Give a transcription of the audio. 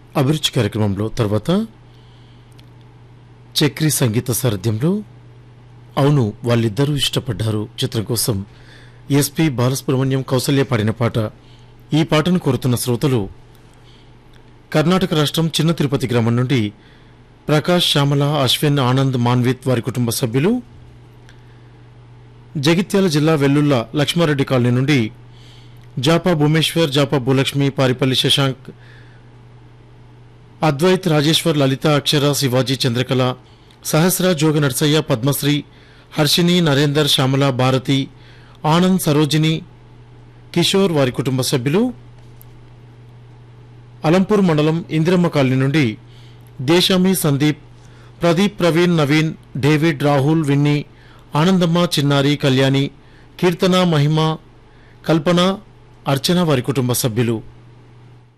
అభిరుచి కార్యక్రమంలో తర్వాత చక్రి సంగీత సారథ్యంలో అవును వాళ్ళిద్దరూ ఇష్టపడ్డారు చిత్రం కోసం ఎస్పి బాలసుబ్రహ్మణ్యం కౌసల్య పాడిన పాట ఈ పాటను కోరుతున్న శ్రోతలు కర్ణాటక రాష్ట్రం చిన్న తిరుపతి గ్రామం నుండి ప్రకాష్ శ్యామల అశ్విన్ ఆనంద్ మాన్విత్ వారి కుటుంబ సభ్యులు జగిత్యాల జిల్లా వెల్లుల్ల లక్ష్మారెడ్డి కాలనీ నుండి జాపా భూమేశ్వర్ జాపా భూలక్ష్మి పారిపల్లి శశాంక్ అద్వైత్ రాజేశ్వర్ లలిత అక్షర శివాజీ చంద్రకళ సహస్ర జోగ నర్సయ్య పద్మశ్రీ హర్షిని నరేందర్ శ్యామల భారతి ఆనంద్ సరోజిని కిషోర్ వారి కుటుంబ సభ్యులు అలంపూర్ మండలం ఇందిరమ్మ కాలనీ నుండి దేశామి సందీప్ ప్రదీప్ ప్రవీణ్ నవీన్ డేవిడ్ రాహుల్ విన్నీ ఆనందమ్మ చిన్నారి కళ్యాణి కీర్తన మహిమ కల్పన అర్చన వారి కుటుంబ సభ్యులు